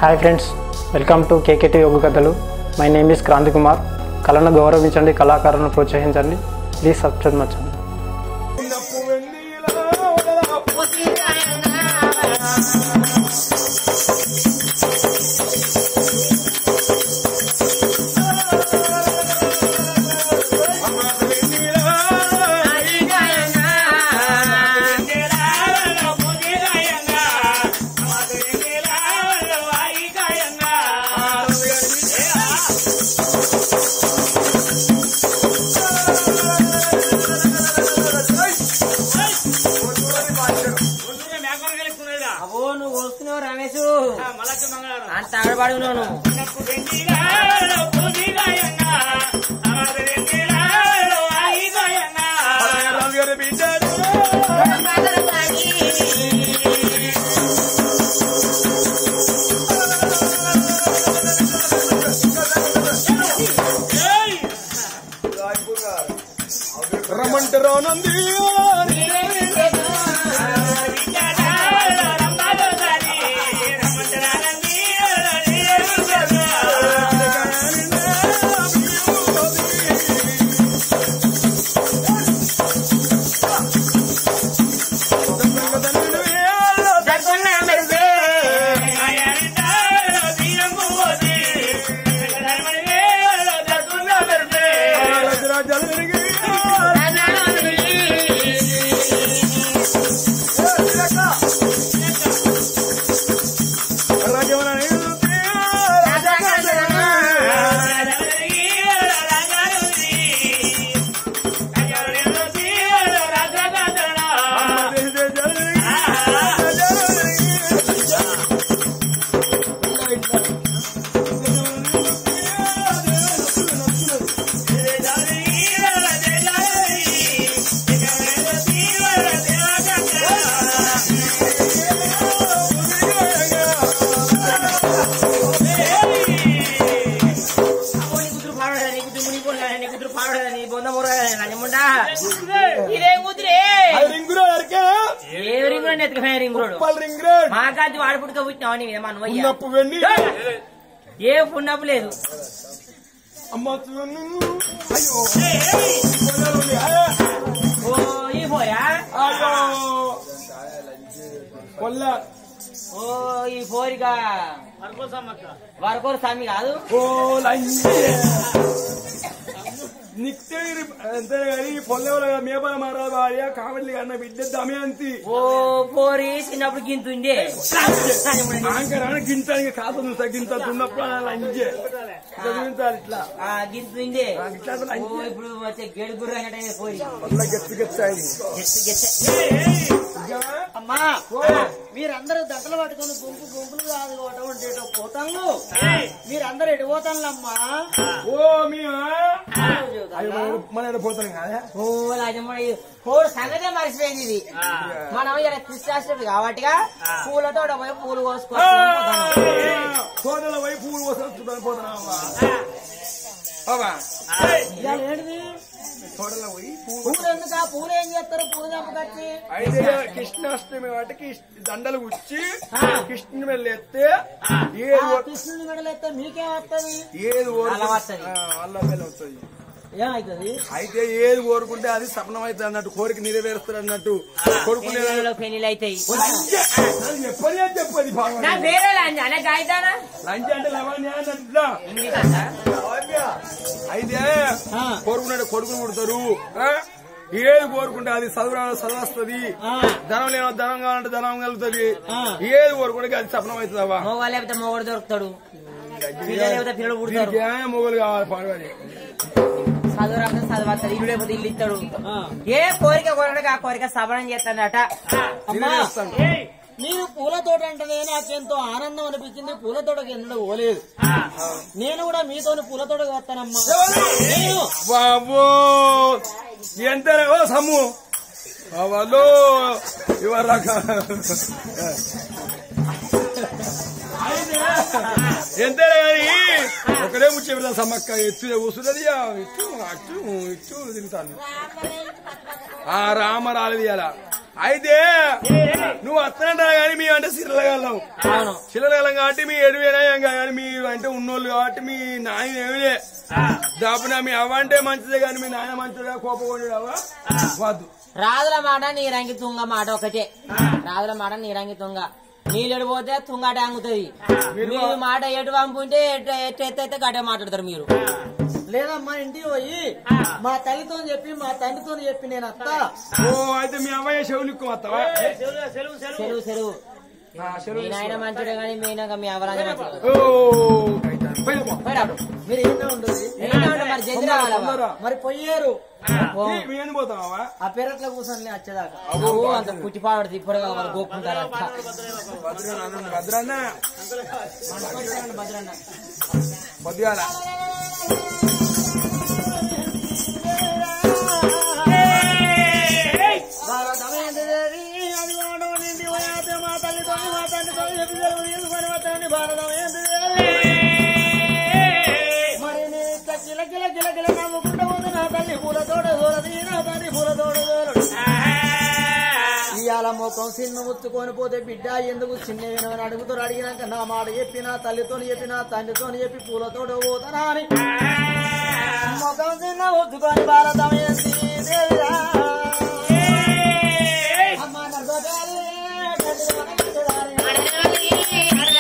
Hi friends welcome to KKT యోగ కథలు my name is Kranthi Kumar కళను గౌరవించండి కళాకారులను ప్రోత్సహించండి ప్లీజ్ సబ్స్క్రైబ్ మచ్చండి అవో నువ్వు వస్తున్నావు రమేష్ అంత ఆడబడి నువ్వు రమంటారు నంది ఇదేం కూతురే రింగురా ఎరకే ఏ రింగుడు ఎత్తుకపోయా రింగుడు పల్ రింగురా మా కాదు వాడు పుట్టుక పుట్టినావు నీ మన ఉన్నప్పు వెండి ఏ పున్నప్పు లేదు అమ్మ చూడు. అయ్యో పొలాలు ఉంది. అయ్యో. ఓ ఈ పోయా అయ్యో కొల్ల ఓ ఈ పోరిక వరకోరు స్వామి కాదు ఓ లంజే నిత్య అంతే కానీ పొల్లెవల మేపల మారా భార్య కావలి కన్న బిడ్డ దమయంతి ఓ పోరి చిన్నప్పుడు గింతుండే ఆంకరాన గింతానికి కాదు చూస్తా గింత ఉన్నప్పుడు అలా లంజే చదివించాలి ఇట్లా ఆ గింతుండే ఆ, ఇట్లా అసలు ఓ లంజే ఇప్పుడు వచ్చే గేడు గుర్ర అయినట్టే పోరి పొల్ల గెత్తి గెత్తాయి గెచ్చ గెచ్చ అమ్మా మీరందరూ దండలు పట్టుకొని గుంపు గుంపులు కాదు ఒకటి ఉండేటో పోతాను మీరందరూ ఎటు పోతానులమ్మా ఓ మేము మన ఈడ పోతాం కదా ఓ రాజమ్మ పోడు సంగతే మర్చిపోయింది ఇది మనం ఇలా కృష్ణాష్టమి కాబట్టిగా పూలతో పోయి పూలు కోసుకొస్తాం తోటల వైపు పూలు వస్తుంది పోతున్నావా అవా ఇవాళ ఏంటిది తోటల పోయి పూలు పూలు ఎందుకు ఆ పూలు ఏం చేస్తారు పూలు చంపకచ్చి అయితే కృష్ణాష్టమి వాటికి దండలు గుచ్చి కృష్ణుని వెళ్ళి ఎత్తే ఏది ఓ- కృష్ణుని మెడలెత్తే మీకేం వస్తుంది ఏది ఓరు- అలా వస్తది. ఆ, అల్లా వెళ్ళి వస్తుంది ఏమవుతుంది అయితే ఏది కోరుకుంటే అది సపనం అవుతుంది అన్నట్టు కోరిక నెరవేరుస్తుంది అన్నట్టు కొడుకునే పెళ్లిలు అవుతాయి చెప్పని అని చెప్పది నా భాగవతం. పేరే లంజ అనే గాయతానా లంచ్ అంటే లవణ్య అని అంటున్నా. ఇంగ్లీష్ అంట అయితే కోరుకున్నాడు కొడుకుని పుడతారు ఆ? ఏది కోరుకుంటే అది చదువు చదవస్తుంది ధనం లేనో ధనం కావాలంటే ధనం కలుగుతుంది ఏది కోరుకుంటే అది సపనం అవుతుందవ్వా మగవాళ్ళు లేకపోతే మొగడు దొరుకుతాడు పిల్లలు లేకపోతే పిల్లలు పుడతారు దీనికి ఏం మొగలు కావాలి పాడవాలి చదువు రాకపోతే చదవస్తారు ఇల్లు లేకపోతే ఇల్లు ఇస్తాడు ఏ కోరిక కోరడానికి ఆ కోరిక సబలం చేస్తాడట అమ్మా నేను పూల తోట అంటేనే నాకు ఎంతో ఆనందం అనిపించింది పూల తోటకి ఎన్నడూ పోలేదు నేను కూడా మీతో పూల తోటకి వస్తానమ్మా నేను బాబో ఎంత ఓ సమ్ము వాళ్ళు ఇవరాక ఎంతే కానీ ఒకడే ముచ్చే పిల్ల సమ్మక్క ఎత్తు కూర్చున్నది ఆ ఇచ్చు అచ్చు ఇచ్చు తింటాను ఆ రామ రాలేదు ఇలా అయితే నువ్వు వస్తానంటా కానీ మీ అంటే సిరలగలం అవును చిల్లరగలం కాబట్టి మీ ఎరువేనా ఏం కాదు కానీ మీ అంటే ఉన్నోళ్ళు కాబట్టి మీ నాయన ఏమిలే దాపున మీ అవ్వ అంటే మంచిదే కానీ మీ నాయన మంచిదా కోపకొండు అవ్వ వద్దు రాజుల మాట నీరంగి తుంగ మాట ఒకటే రాజుల మాట నీరంగి తుంగ నీళ్ళు పోతే తుంగ టాంగుతుంది మీ మాట ఎటు పంపుంటే ఎటు ఎటు ఎత్తైతే గట్టే మాట్లాడతారు మీరు లేదమ్మా ఇంటికి పోయి మా తల్లితో చెప్పి మా తండ్రితో చెప్పి నేను అత్త ఓ అయితే మీ అమ్మాయి చెవులిక్కు వస్తావా సెలవు సెలవు మీ నాయన మంచిడే కానీ మీ నాయన మీ అవరాజ మంచిది ఓ పోయి పో. మీరు ఏంటో ఉండదు మరి జల్ది రావాలమ్మా. తొందరగా. మరి పోయారు మీ- మీ ఎందుకు పోతావా ఆ పెరట్లో కూర్చొని వచ్చేదాకా నువ్వు అంత పుట్టిపాడు ఇప్పుడుగా వాళ్ళు గోక్కుంటారు అంత భద్రన్న పొద్దుగాల మరి నీ ఇట్ట గిల గిల గిల గిల నవ్వుకుంటూ ఉంది నా తల్లి పూలతోట దూరది నా తల్లి పూలతోట దూరదు ఇవాళ ముఖం చిన్న ముత్తుకొని పోతే బిడ్డ ఎందుకు చిన్న వినవని అడుగుతారు అడిగినాక నా మాట చెప్పి నా తల్లితో చెప్పి నా తండ్రితో చెప్పి పూలతోట పోతానా అని ముఖం చిన్న ముత్తుకొని భారతం ఏంటి దేవిరా అమ్మ నడవగాలి, గడ్డి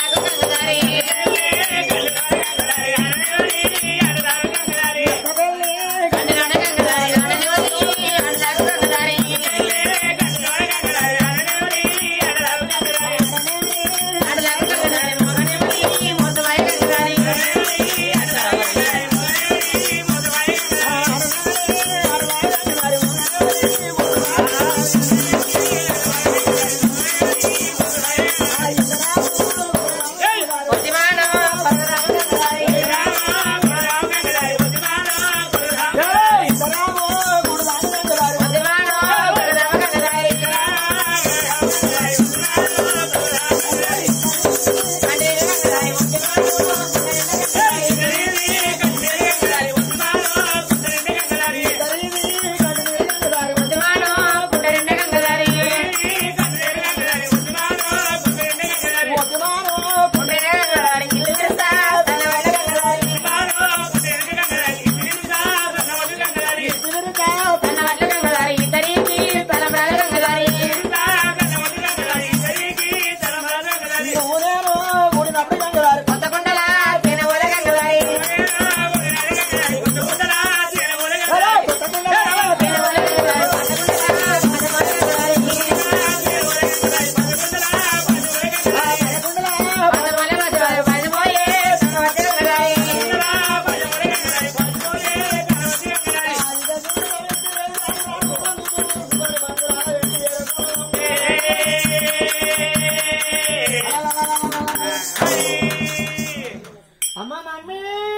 అమ్మ మమ్మీ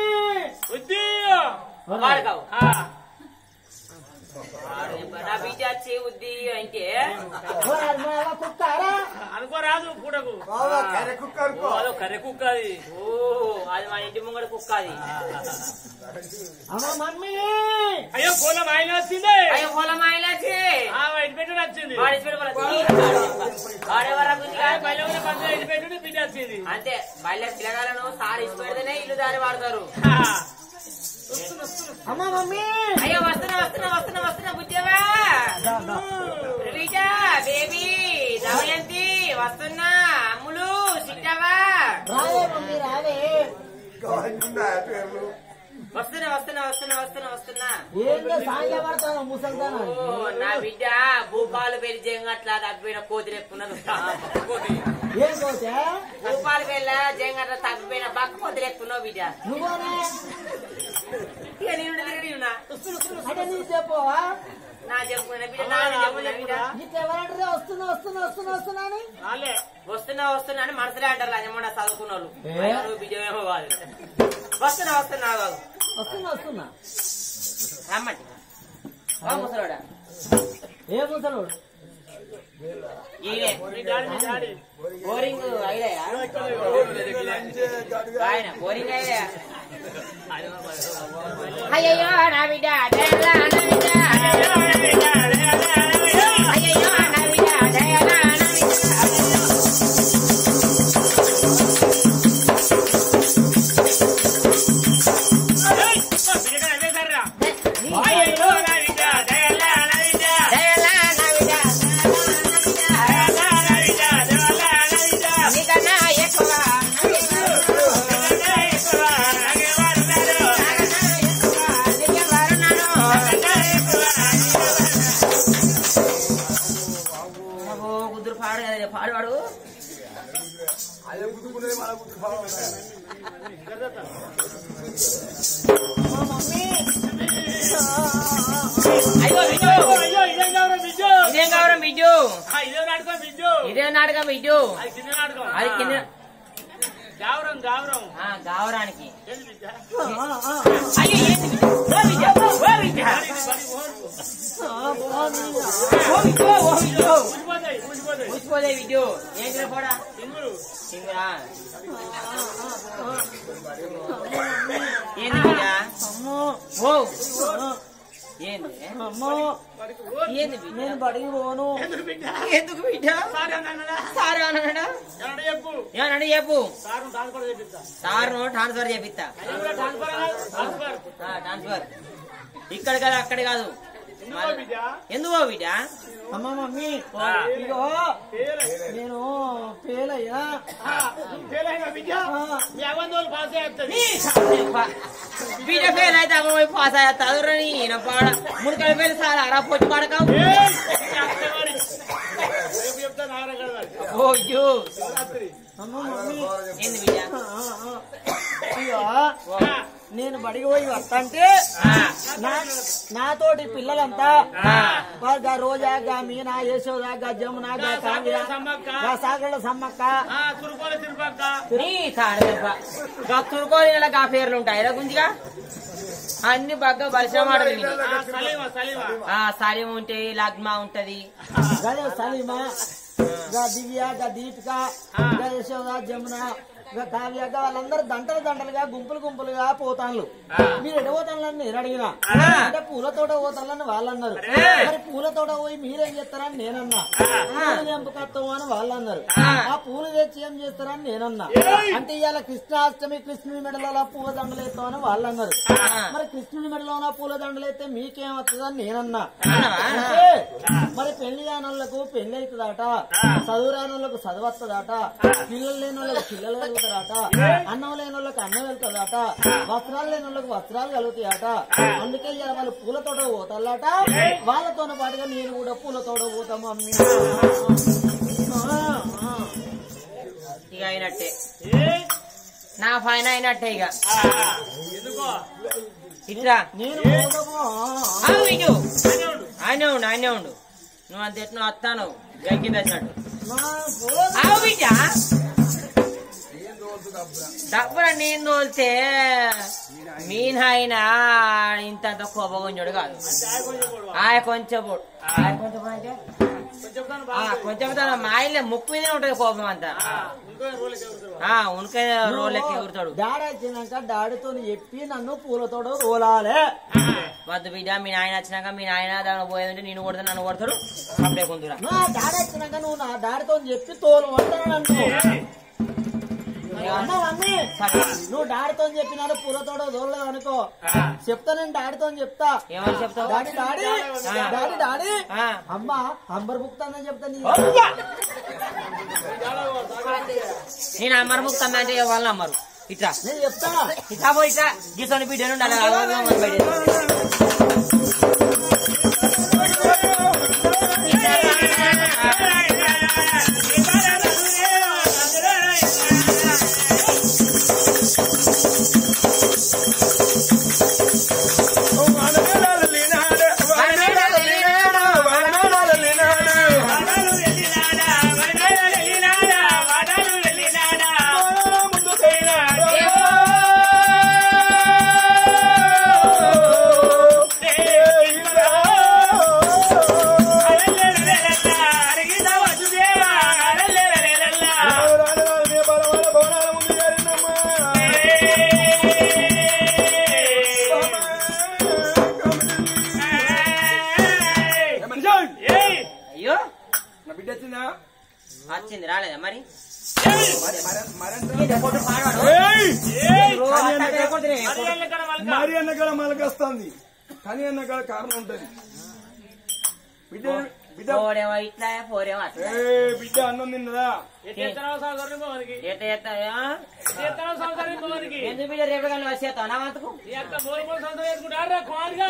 వాడుకావు నా బిడ్డ వచ్చి ఉద్ది అంటే కుక్కారా అనుకోరాదు పూటకు కరెక్ట్ అదో కర్రె కుక్క అది ఓ అది మన ఇంటి ముంగడ కుక్క అది అమ్మ మమ్మీ అయ్యో పొలం ఆయన వచ్చింది అయ్యో పొలం ఆయనచి ఆ వైట్ పెట్టు వచ్చింది వాడి వాడెవరకు పల్లె పంచ ఇటు పెట్టు బిడ్డ వచ్చింది అంతే బయట పిల్లగాలను సారి ఇచ్చి పెడితేనే ఇల్లు దారి వాడతారు అమ్మ మమ్మీ అయ్యో వస్తున్నా వస్తున్నా వస్తున్నా వస్తున్నా బుజ్జవా రివిజా బేబీ దమయంతి వస్తున్నా అమ్ములు సిట్టవా రావే మమ్మీ రావే వస్తున్నా వస్తున్నా వస్తున్నా వస్తున్నా వస్తున్నా ఏంటో సాంగ్య పడతాను ముసల్దానా ఓ నా బిడ్డ భూపాలు పెళ్లి జంగట్లా తగ్గిపోయిన కోతి లెక్కున్నది కోతి ఏం కోతే భూపాలు పెళ్ళ జంగట్ల తగ్గిపోయిన బక్క కోతి లెక్కున్నావు బిడ్డ నువ్వునే ఇక నేను తిరిగి ఉన్నా అంటే నీకు చెప్పవా నా చెప్పుకున్న బిడ్డ నా చెప్పుకున్న బిడ్డ నీకు ఎవరంటారే వస్తున్నా వస్తున్నా వస్తున్నా వస్తున్నా అని వాళ్ళే వస్తున్నా వస్తున్నా అని మనసులే అంటారు అదేమన్నా చదువుకున్న వాళ్ళు ఏ? అయినా నువ్వు బిజయమేమో కాదు వస్తున్నా వస్తున్నా కాదు వస్తున్నా వస్తున్నా రమ్మండి ఓ ముసలోడా ఏ ముసలోడు ఈయనే మీ డాడీ మీ డాడీ బోరింగ్ అయిలయా ఆయన బోరింగ్ అయిలయా అయ్యయ్యో నా బిడ్డ అదేలా నా బిడ్డ అయ్యయ్యో నా బిడ్డ అదే గుద్దుకునేది మన గుద్దుకోవాలి మా మమ్మీ అయ్యో బిడ్డు అయ్యో ఇదేం కావరం బిడ్డు ఇదేం కావరం బిడ్డు ఆ, ఇదే నాటకం బిడ్డు ఇదే నాటకం బిడ్డు అది కింద నాటకం అది కింద గావరం గావరం ఆ, గావరానికి ఏంది బిడ్డ అయ్యో ఏంది బిడ్డ? ఓ బిడ్డ, ఓ బిడ్డ. ఓ బిడ్డ, ఓ బిడ్డ. ఊసిపోతాయి ఊసిపోతాయి ఊసిపోలే బిడ్డు ఏంటి పోడా సింగులు సింగురా ఏంది బిడ్డ అమ్మో ఓ ఏంది అమ్మో ఏంది బిడ్డ నేను బడికి పోను ఎందుకు బిడ్డ ఎందుకు బిడ్డ సారీ అన్నాడా సారు అన్నాడా ఎవడ చెప్పు ఏమన్నాడు చెప్పు సారు దాని కూడా చెప్పిస్తా సారు ట్రాన్స్ఫర్ చేపిస్తా ట్రాన్స్ఫర్ ట్రాన్స్ఫర్ ఆ, ట్రాన్స్ఫర్ ఇక్కడ కాదు అక్కడ కాదు ఎందుకో బిడ్డ ఎందుకో బిడ్డ అమ్మ మమ్మీ ఆ. ఇగో పేరు నేను ఫెయిల్ అయ్యా ఫెయిల్ అయినా బిడ్డ మీ అవ్వందోళ్ళు పాస్ చేస్తుంది బిడ్డ ఫెయిల్ అయితే అమ్మ పోయి పాస్ అయ్యా చదువురని ఈయన పాడ మునకల ఫెయిల్ సార్ అరా పొచ్చి పడకావు రేపు చెప్తా నాగరం కదా ఓ యూ రాత్రి అమ్మ మమ్మీ ఏంది బిడ్డ ఆ, ఆ. ఇగో నేను బడికి పోయి వస్తంటే ఆ, నా నాతోటి పిల్లలంతా ఆ. వా- గా రోజా గా మీనా యశోద గా జమున గా కావ్య సమ్మక్క. గా సాగర సమ్మక్క ఆ తురుకోలే తిరుపక్క నీ తాడు తురుకోని గా పేర్లు ఉంటాయి ఇలా గుంజిగా అన్ని బాగా పరిశ్రమ ఆడదు ఆ, సలీమా సలీమా ఆ సాలిం ఉంటాయి లగ్మా ఉంటది గదే సలీమా గా దివ్య గా దీపిక గా యశోద జమున గా కావ్య గా వాళ్ళందరూ దంటలు దంటలుగా గుంపులు గుంపులుగా పోతాన్లు మీరు ఎడ పోతాన్లని నేను అడిగినా అంటే పూల తోట పోతాన్లని వాళ్ళు అన్నారు మరి పూల తోట పోయి మీరేం చేస్తారని నేనన్నా పూలు తెంపుకొస్తాము అని వాళ్ళు అన్నారు ఆ పూలు తెచ్చి ఏం చేస్తారని నేనన్నా అంటే ఇవాళ కృష్ణాష్టమి కృష్ణుని మెడలో పూల దండలు ఎత్తామని వాళ్ళు అన్నారు మరి కృష్ణుని మెడలో పూల దండలు ఎత్తే మీకేం వస్తుందని నేనన్నా అంటే మరి పెళ్లి కానోళ్లకు పెళ్లి అవుతుందట చదువు రాని వాళ్ళకు చదువు వస్తుందట పిల్లలు లేని వాళ్ళకి పిల్లలు కలుగుతారట అన్నం లేని వాళ్ళకి అన్నం వెళ్తుందట వస్త్రాలు లేని వాళ్ళకి వస్త్రాలు కలుగుతాయట అందుకే ఇవాళ వాళ్ళు పూల తోట పోతారట వాళ్ళతో పాటుగా నేను కూడా పూల తోట పోతాము అమ్మి ఆ, ఆ. ఇక అయినట్టే ఏ నా పైన అయినట్టే ఇక ఎందుకో ఇట్లా నేను పోతాము ఆ, ఆగు ఇటు అనే ఉండు ఆయనే ఉండు ఆయనే ఉండు నువ్వు అంత ఎట్లా వస్తాను గంకి తెచ్చినట్టు ఆ. నా పోతాము. ఆవు బిడ్డ డబ్బులు నేను తోలితే మీ నాయన ఇంత కోపగుంజుడు కాదు ఆయ కొంచెం పొడు. ఆయ కొంచెం పొడు అంటే చెప్తాను ఆ, కొంచెం తన మా ఇల్లే ముక్కు మీదే ఉంటది కోపం అంతా ఇంకో రోజులకి ఎవరుతారు ఆ ఉనకే రోలెక్కి ఎగురుతాడు డాడీ వచ్చినాక డాడీతో చెప్పి నన్ను పూలతోట రోలాలే వద్దు బిడ్డ మీ నాయన వచ్చినాక మీ నాయన దాని పోయేదంటే నేను కొడతా నన్ను కొడతాడు అప్పుడే కొందురా నా డాడీ వచ్చినాక నువ్వు నా డాడీతో చెప్పి తోలు అంటాను నన్ను అమ్మ మమ్మీ సరే నువ్వు డాడీతో చెప్పినాడు పూలతోట తోలలేదు అనుకో చెప్తా నేను డాడీతో చెప్తా ఏమని చెప్తావు డాడీ డాడీ డాడీ డాడీ ఆ. అమ్మ అంబర్ బుక్తానని చెప్తా నీ నేను అమ్మరు ముక్తాను అంటే వాళ్ళని అమ్మరు ఇట్లా నేను చెప్తా ఇట్లా పోయి ఇట్లా గీసోని బిడ్డను ఉండాలి అలా అలా మనం బయట అయ్యో నా బిడ్డ వచ్చిందా వచ్చింది రాలేదా మరి మరి కొట్టు పాడవాడు ఏయ్! రోజు అట్లా కొడుతూనే మరి అన్న కాడ మలకొస్తుంది కానీ అన్న కాడ కారణం ఉంటది బిడ్డ బిడ్డ పోడేమో ఇట్లా పోరేమో అట్లా ఏ బిడ్డ అన్నం తిన్నదా ఎట్ట ఎత్తా సంవత్సరం ఎందుకు బిడ్డ రేపు కానీ వచ్చేస్తావు నా వంతుకు వేసుకుంటారా కోరిగా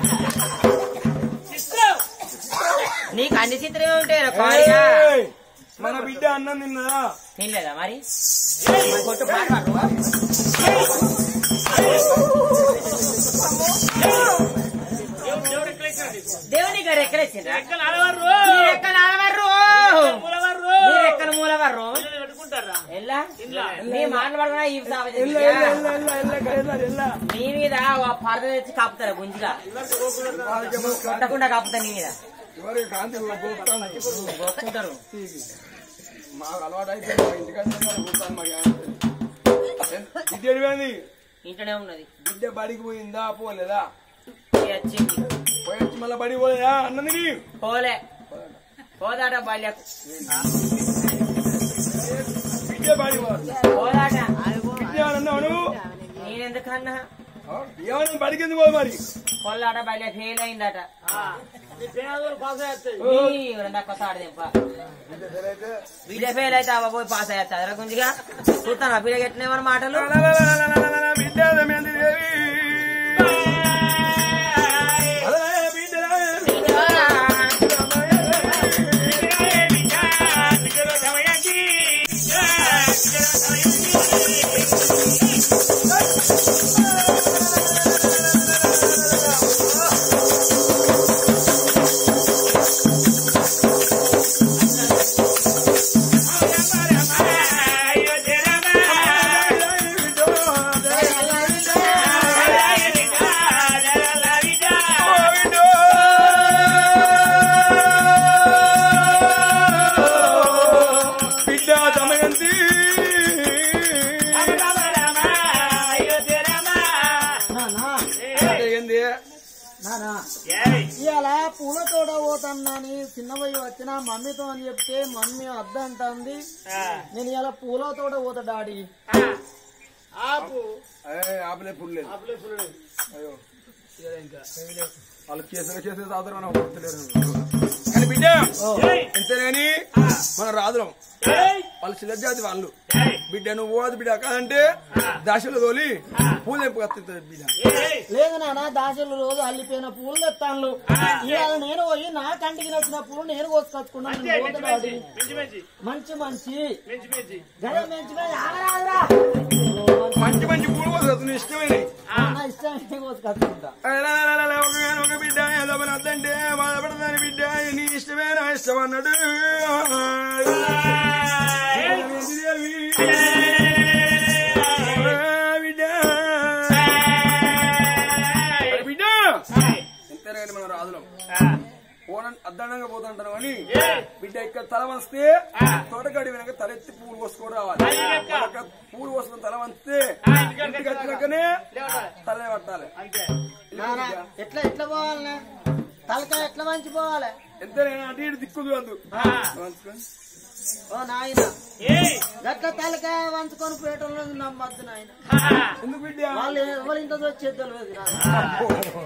నీకు అన్ని చిత్రమే ఉంటాయి కోరిగా ఏయ్! మన బిడ్డ అన్నం తిన్నదా తినలేదా మరి మరి కొట్టు పాట పాడు దేవుడు ఎక్కడ ఇచ్చాడు నీకు? దేవుని గారు ఎక్కడ ఇచ్చిండ్రా ఎక్కడ ఆడవారు మీరు ఎక్కడ ఆడవర్రు మూలవారు మీరు ఎక్కడ మూలవర్రు పిల్లలు పెట్టుకుంటారా ఎల్లా ఇల్లా. మీ మాట్లాడుకున్నా ఈ సామెత ఎల్ల చెప్పియా? ఎల్ల ఎల్ల ఎల్ల ఎల్ల ఎల్ల ఎల్ల నీ మీద ఓ పరద తెచ్చి కాపుతారు గుంజిగా కొట్టకుండా కాపుతారు నీ మీద ఎవరి కాంతి గోపుతాను గోక్కుంటారు మాకు అలవాటు అయితే మా ఇంటికంటే కూర్చొని మాకు ఏమంటుంది? బిడ్డ ఎడిపోయింది ఇంట్లోనే ఉన్నది బిడ్డ బడికి పోయిందా పోలేదా ఈ వచ్చింది పోయి వచ్చి మళ్ళీ బడికి పోలేదా అన్నది పోలే పోదాట బాల్యకు బిడ్డ బడి పోవాలి పోదాట బిడ్డ అన్నావు నువ్వు నేనెందుకన్నా ఏమన్నా బడికి ఎందుకు పోదు మరి పొల్లాట బాల్య ఫెయిల్ అయిందట నీ పేదోళ్ళు పాస్ అయ్యేస్తాయి నీ రెండా కొత్త ఆడదేంప వీడియో ఫెయిల్ అయితే అవ్వ పోయి పాస్ అయ్యా చదర గుంజిగా చూస్తాను అప్పుడు ఎట్టినేమని మాటలు బిడ్డ దమయంతి దేవి అదే బిడ్డ బిడ్డ దమయంతి నానా అంటే ఏంది నానా ఇవాళ పూల తోట పోతానని చిన్నబోయి వచ్చిన మమ్మీతో అని చెప్తే మమ్మీ వద్దంటుంది నేను ఇలా పూల తోట పోతా డాడీ ఆపు ఏ, ఆపలే పుల్లేదు ఆపులే పుల్లడు. అయ్యో వాళ్ళు కేసులు కేసులు తాగుతారు మనం గుర్తులేరు కానీ బిడ్డ ఎంతేగాని మన రాదురం ఏయ్! వాళ్ళు చిన్న జాతి వాళ్ళు ఏయ్! బిడ్డ నువ్వు పోదు బిడ్డ కాదంటే దశలు తోలి పూలు ఎంపు కత్తుంది బిడ్డ ఏయ్! లేదు నాన్న దాసలు రోజు అల్లిపోయిన పూలు తెస్తాను ఇవాళ నేను పోయి నా కంటికి నచ్చిన పూలు నేను కోసుకొచ్చుకున్నాను మంచి నేను పోతా మంచి డాడీ మంచి మంచి మంచి మంచి మంచి మంచి గదే మంచి మంచి ఆగరాదురా. మంచి మంచి పూలు పోతుంది ఇష్టమైన నా ఇష్టం కోసుకొచ్చుకుంటా ఒక బిడ్డ ఏదో పని వద్దంటే బాధపడతాను బిడ్డ నీ ఇష్టమే నా ఇష్టం అన్నాడు బిడ్డ బిడ్డ ఎంతేనండి మనం రాదులం పోన అద్దండంగా పోతుంటారు అని బిడ్డ ఇక్కడ తల వంచితే తోటగాడి వెనక తలెత్తి పూలు కోసుకొని రావాలి వాళ్ళకి పూలు కోసుకొని తల వంచితే ఇంటికి వచ్చినాకనే తల పట్టాలి అంతే నానా ఎట్లా ఎట్లా పోవాలి తలకాయ ఎట్లా మంచి పోవాలి ఎంతైనా అటు ఇటు దిక్కు కాదు వంచుకొని. ఓ నాయన ఏయ్! గట్ల తలకాయ వంచుకొని పేటలో నమ్మద్దు నాయన ఎందుకు బిడ్డ వాళ్ళు ఎవరి ఇంట్లో వచ్చేది తెలియదు నాకు.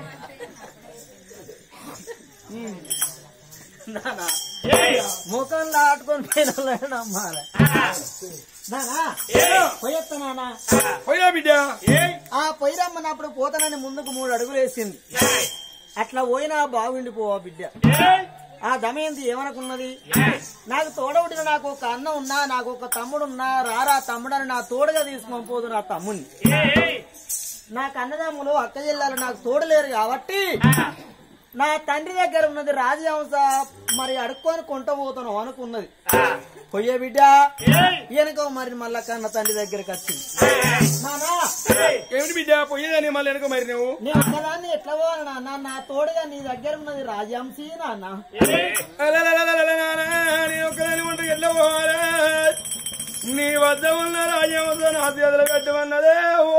నానా ఏయ్! ముఖంలో ఆటుకొని పోయిన నమ్మాలి నానా పోయొత్తా నానా పోయా బిడ్డ ఆ పొయ్యి రమ్మన్నప్పుడు పోతానని ముందుకు మూడు అడుగులు వేసింది అట్లా పోయినా బాగుండిపోవా బిడ్డ ఆ దమయంతి ఏమనుకున్నది నాకు తోడవుడిన నాకు ఒక అన్న ఉన్నా నాకు ఒక తమ్ముడు ఉన్నా రారా తమ్ముడని నా తోడుగా తీసుకొని పోదు నా తమ్ముడిని ఏయ్! నాకు అన్నదమ్ములు అక్క జిల్లాలు నాకు తోడలేరు కాబట్టి నా తండ్రి దగ్గర ఉన్నది రాజహంస మరి అడుక్కొని కొంట పోతాను అనుకున్నది పొయ్యే బిడ్డ ఏయ్! వెనక మరి మళ్ళా కన్న తండ్రి దగ్గరికి వచ్చింది నానా ఏమిటి బిడ్డ పోయేదని మళ్ళీ వెనక మరి నువ్వు నేను ఒక్కదాన్ని ఎట్లా పోవాలి నాన్న నా తోడుగా నీ దగ్గర ఉన్నది రాజహంసి నాన్న అలలలలలలలల, నీ ఒక్కదాని వంట ఎట్లా పోవాలా నీ వద్ద ఉన్న రాజ్యం నా చేతులు పెట్టమన్నదే ఓ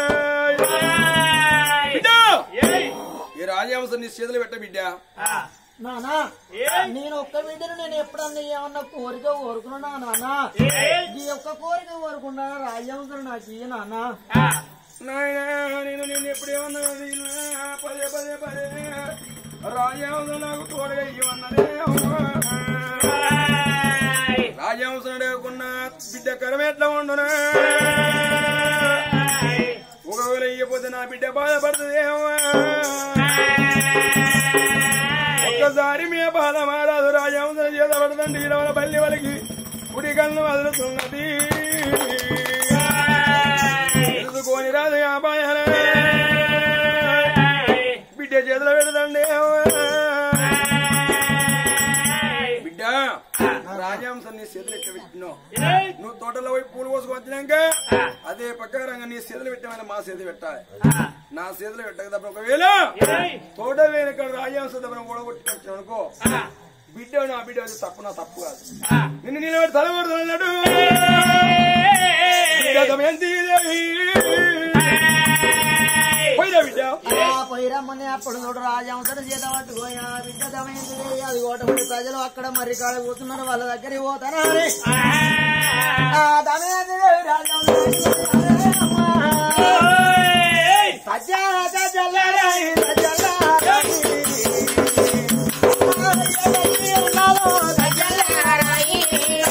బిడ్డ ఏయ్! ఈ రాజహంస నీ చేతులు పెట్ట బిడ్డ నానా నేను ఒక్క బిడ్డను నేను ఎప్పుడన్నా ఏమన్నా కోరిక కోరుకున్నా నాన్న ఏయ్! ఈ ఒక్క కోరిక కోరుకున్నా రాజహంసులు నాకు ఇయ్య నాన్న నాయనా నేను నేను ఎప్పుడేమన్నా పదే పదే పదే రాజహంస నాకు తోడుగా ఇవ్వన్నదే రాజహంస అడగకున్న బిడ్డ కరం ఎట్లా ఉండునా ఒకవేళ ఇయ్యపోతే నా బిడ్డ బాధపడుతుందేమో ఒక్కసారి మీ బాధ మారాదు రాజహంస చేత పడదండి వీరవల బల్లి వలికి కళ్ళు వదులుతున్నది తెలుసుకొని రాదు అబ్బాయి బిడ్డ చేతిలో పెడదండి బిడ్డ రాజాంశం నీ చేతులు ఎట్లా పెట్టినావు నువ్వు తోటలో పోయి పూలు కోసుకు వచ్చినాక అదే ప్రకారంగా నీ చేతులు పెట్టామని మా చేతులు పెట్టాలి నా చేతులు పెట్టక తప్ప ఒకవేళ తోట వేనక రాజాంశం తప్ప ఓడగొట్టుకొచ్చావు అనుకో బిడ్డ నా బిడ్డ అది తప్పు నా తప్పు కాదు నిన్ను నేను తలగొడుతున్నాడు బిడ్డ దమయంతి దేవి. పోయిరా బిడ్డ పోయిరమ్మని అప్పుడు చూడు రాజాంతరం చేత పట్టుకోయా బిడ్డ దమయంతి అది ఓటమి ప్రజలు అక్కడ మరి కాడ కూతున్నారు వాళ్ళ దగ్గరికి పోతారా ఆ దమయంతి దేవి రాజాంతరం సజ్జా సజ్జల్లారాయి, సజ్జల్లారాయి. ఉన్నాలో సజ్జల్లారాయి.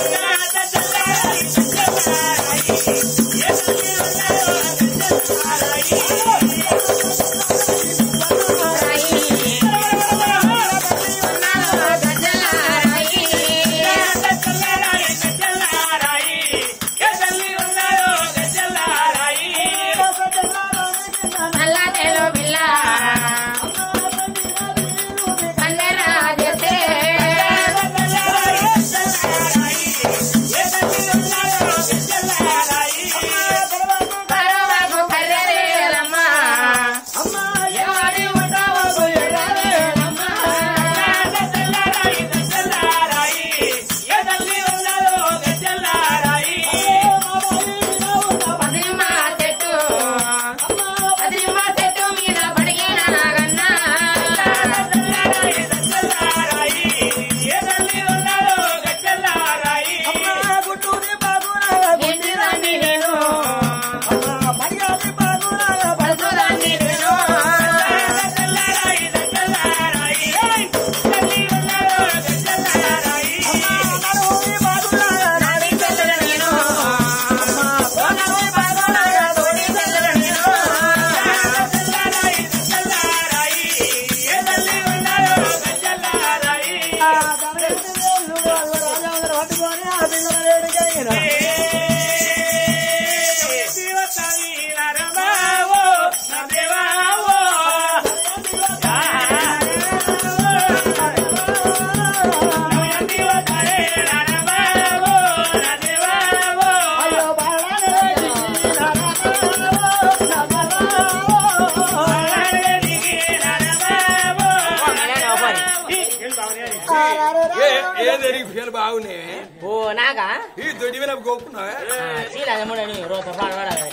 ఏ- ఏది నీకు పేరు బాగున్నాయి ఓ నాగా ఈ దొడ్డి మీద గోపుకున్నావే చీలముడని రోత పాడబడాలి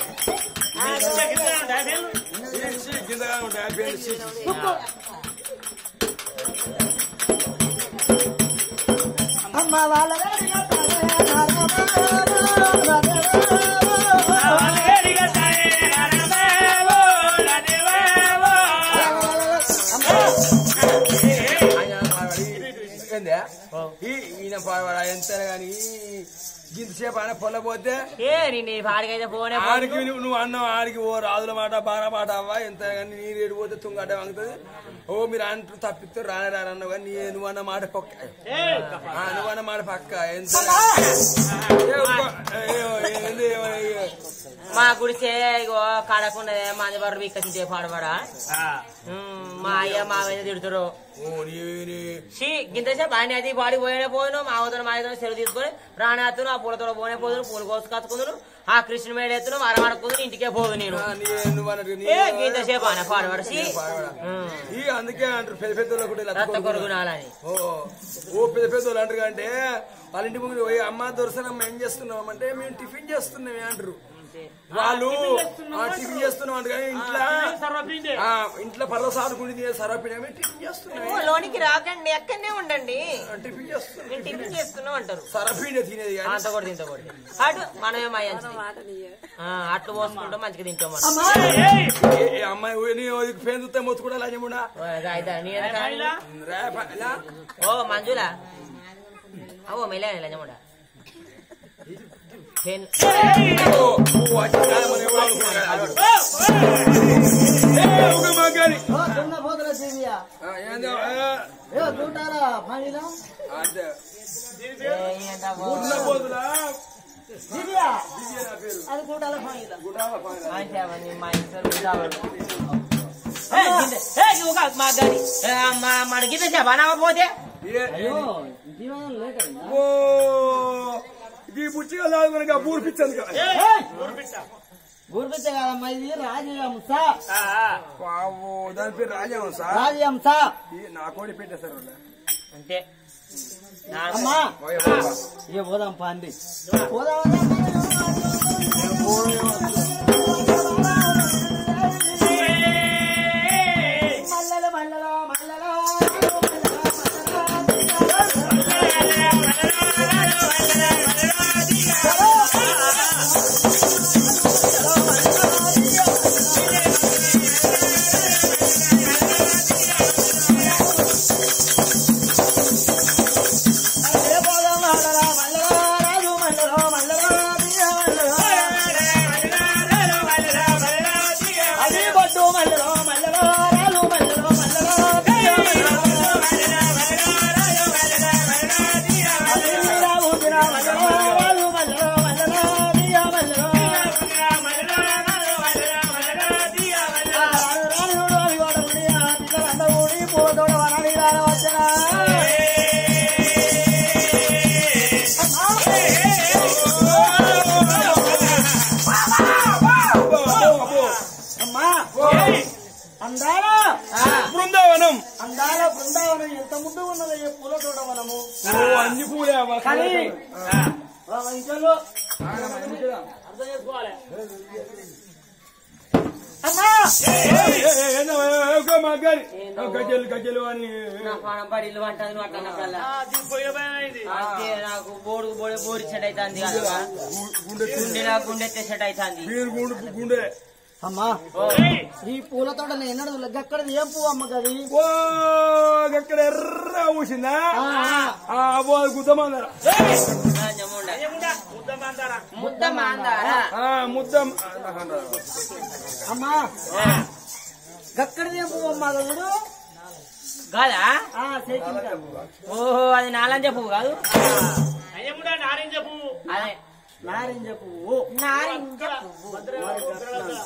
ఈ సీ కిందగా ఉంటాయి ఆ పేరు సీ. అమ్మ వాళ్ళ ఆయన పాడబడి ఏందే? ఈ ఈయన పాడబడ ఎంత కానీ గింతసేపు ఆయన పొలపోతే ఏ నిన్ను పాడికైతే పోనే ఆడికి నువ్వు నువ్వు అన్నావు ఆడికి ఓ రాజుల మాట బాగా మాట అవ్వా ఎంత కానీ నీ రేటు పోతే తుంగట వంగుతుంది ఓ మీరు అంటూ తప్పిస్తే రానే రానన్నావు కానీ నీ నువ్వు అన్న మాట పక్క ఆ, నువ్వు అన్న మాట పక్క ఎంత ఏ, ఒక్క- ఏ, ఏ, ఏంది, ఏ, ఏ, మా గుడిసే ఇగో కడకుండా మంది బర్రు వికసించే పాడబడా ఉమ్, మా అయ్య మా మీద తిడుతురు ఓ నీ నీ షీ గింతసేపు ఆయన అది బాడీ పోయినే పోయిను మా అవతల మా ఇద్దరు సెలవు తీసుకొని ప్రాణాత్తును ఆ పూలతో పోనే పోదును పూలు కోసు కత్తుకుందును ఆ కృష్ణ మేడ ఎత్తును మరమడుకుందును ఇంటికే పోదు నేను ఆ, నీ నువ్వు అన్నట్టు నీ ఏ గింతసేపు ఆయన పాడబడి ఈ అందుకే అంటారు పెద్ద పెద్దోళ్ళు కూడా ఇలా రక్త కొరుగునాలని ఓ ఓ పెద్ద పెద్దోళ్ళు అంటారు అంటే వాళ్ళ ఇంటి ముందు పోయి అమ్మ దొరసనమ్మ ఏం చేస్తున్నాం అంటే మేము టిఫిన్ చేస్తున్నాం అంటారు వాళ్ళు ఆ, టిఫిన్ చేస్తున్నాం అంటారు కానీ ఇంట్లో ఆ, ఇంట్లో పర్వ సాడుకుంటుంది సరపిన టిఫిన్ చేస్తున్నాం ఓ, లోనికి రాకండి ఎక్కడనే ఉండండి ఆ, టిఫిన్ చేస్తున్నాం నేను టిఫిన్ చేస్తున్నాం అంటారు సరపిన తినేది కానీ అంత కూడా తింటా కూడా అటు మనమేం అయ్యంచి అట్లు పోసుకుంటాం మంచిగా తింటాం మనం ఏ- ఏ అమ్మాయి ఓ, నీ పేరు చూస్తే మొత్తు కూడా లాజముడా ఓ, అయితే నీ ఎందుకు రా ప- ఇలా. ఓ మంజులా అవో మెల్ల లజముడా పెన్ ఓ, ఓ, అది కాదు, మనం ఎవరో అనుకున్నాం. ఏ, ఒక మగాడి. దున్న పోతుల జీవియా ఆ, ఏందో, ఆ, ఏ దూటారా పనిలా అంతే ఏ, ఏంటా బో? పోతులా దివ్యా దివ్య నా పేరు అది కూటాల ఫైదా గుడాల పాయన. మంచి అవన్నీ మా ఇంట్లో ఉంటామని. ఏ, గింజ- ఏ, నువ్వు కాదు, మా గాడి. ఏ, మా మన గిద్ద చెప్పానా పోతే ఏ- అయ్యో జీవనం లేక ఓ ఈ బుచ్చిగా లాగునగా బూర్పిచ్చాను కదా గుర్పించే కదమ్మా ఇది రాజహంస బాబు దాని పేరు రాజవంశ రాజహంస ఈ నా కోడి పెట్టేశారు వాళ్ళు. అంతే నా- అమ్మా ఓయ్ బాబా. ఇక పోదాం పండి పోదాం మల్లెల మల్లెల మల్లెల పోదాం మల్లెల మల్లెల రాజు మల్లెల మల్లెల దియ మల్లెల అది బొడ్డు మల్లెల మల్లెల రాజు మల్లెల మల్లెల దియ అది రావు దిన మల్లెల రాజు మల్లెల మల్లెల దియ మల్లెల రాను రాను రాను వాడవుడి ఆ పిల్లలందరూడి పూలతోడ వనాలి రాన వచ్చనా అబ్బో, అబ్బో. అమ్మా అందాల బృందావనం అందాల బృందావనం ఎంత ముందు ఉన్నది ఈ పూల తోట మనము ఓ అన్ని పూలే అవ్వ. కానీ ఆ ఇంట్లో అర్థం చేసుకోవాలి అమ్మా ఏ, ఏ, ఏ, ఏందో, ఏ, ఏ, ఒక మా గారి. ఓ, గజ్జలు గజ్జలు అని నా పానం పడి ఇల్లు అంటది నువ్వు అట్లా అన్నప్పుడల్లా. పోయే భయం అయింది అంతే నాకు బోడు బోడి బోడి సెట్ అవుతుంది కదా గు- గుండె గుండె నా గుండె సెట్ అవుతుంది మీరు గుండె గుండె అమ్మా ఈ పూల తోట ఎన్నడు అక్కడ ఏం పువ్వు అమ్మ గది ఓ అక్కడ ఎర్ర ఊసిందా ఆ, ఆ, అబ్బో అది గుద్దమందర ముద్ద మందారా ముద్ద మాందారా ఆ, ముద్ద అమ్మా గక్కడ ఏం పువ్వు అమ్మ గదుడు కాదా ఆ చేతి ఓహో అది నాలంజ పువ్వు కాదు అయ్యముడా నారింజ పువ్వు అదే నారింజ పువ్వు నారింజ పువ్వు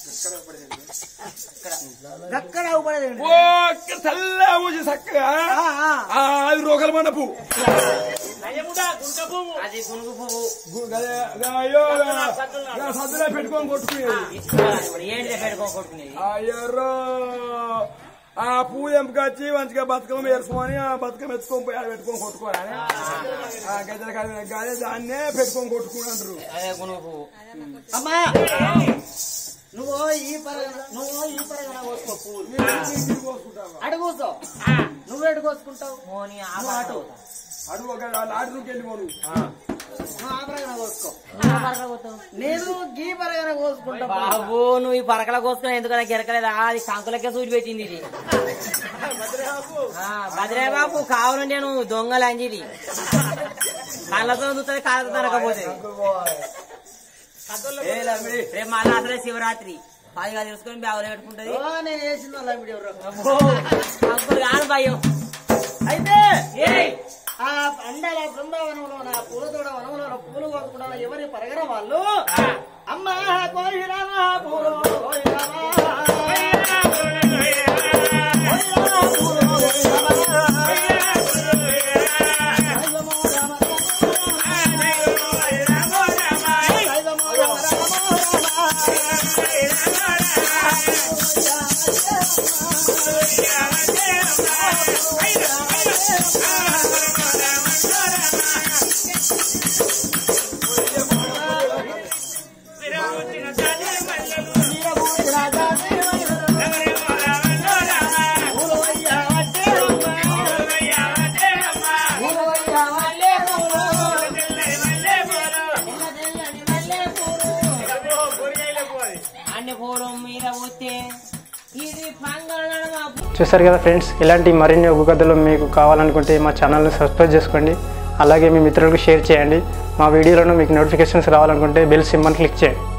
గక్కడ అవ్వబడేది ఓ అక్కడ తెల్ల ఊసి చక్కగా ఆ, అది రోకల మండ పువ్వు అయ్యముడా గుంట పువ్వు అది గునుగు పువ్వు గు- గదే- గా- అయ్యో గా- గా సద్దులో పెట్టుకొని కొట్టుకునేది తీసుకోవాలి ఇప్పుడు ఏంటి పెట్టుకోకొట్టుకునేది అయ్యర్రో ఆ పువ్వు ఎంపకొచ్చి మంచిగా బతుకమ్మ వేసుకొని ఆ బతుకమ్మ ఎత్తుకొని పోయి ఆడ పెట్టుకొని కొట్టుకోవాలి ఆ గజల కాదు గాదే దాన్నే పెట్టుకొని కొట్టుకుని అంటారు అదే గునుగు పువ్వు అమ్మా నువ్వు ఈ పరగన నువ్వు ఈ పరగన కోసుకో పువ్వులు అడుగు కూర్చో నువ్వు ఎటు కోసుకుంటావు మోని ఆ నువ్వు అటు అడుగు ఒక లాటి నుంచి వెళ్ళిపోను నువ్వు ఆ పరగన కోసుకో నేను గీ పరగన కోసుకుంటా బాబు నువ్వు ఈ పరకల కోసుకుని ఎందుకన్నా గిరకలేదా అది కంకులకే సూటి పెట్టింది ఇది ఆ, భద్రయ్య బాబు కావాలంటే నువ్వు దొంగలు అంజిది కళ్ళతో చూస్తుంది కాళ్ళతో తనకపోతే రేపు మళ్ళీ అసలే శివరాత్రి పదిగా తెలుసుకొని బ్యాగులు పెట్టుకుంటది ఓ, నేను వేసిన వాళ్ళ వీడియో రా. అబ్బో, అప్పుడు కాదు భయం అయితే ఏయ్ ఆ అందాల బృందావనంలో నా పూలతోడ వనంలో నా పూలు కోసుకుంటాను ఎవరి పరగన వాళ్ళు అమ్మ కోయిరామా పూలు కోయిరామా. కోయిరామా పూలు కోయిరామా. దైవమో రామ రామ. దైవమో రామ రామ రామ. వీరభూతి రాజా పూలు వయ్యా వట్టే రమ్మ. పూలు వయ్యా వల్లే రమ్మ. తెల్ల తెల్లని మల్లె పూలు. అన్ని పూరం మీద పోతే ఇది పంగళ చూసారు కదా ఫ్రెండ్స్ ఇలాంటి మరిన్ని ఒగ్గు కథలు మీకు కావాలనుకుంటే మా ఛానల్ని సబ్స్క్రైబ్ చేసుకోండి అలాగే మీ మిత్రులకు షేర్ చేయండి మా వీడియోలను మీకు నోటిఫికేషన్స్ రావాలనుకుంటే బెల్ సింబల్ క్లిక్ చేయండి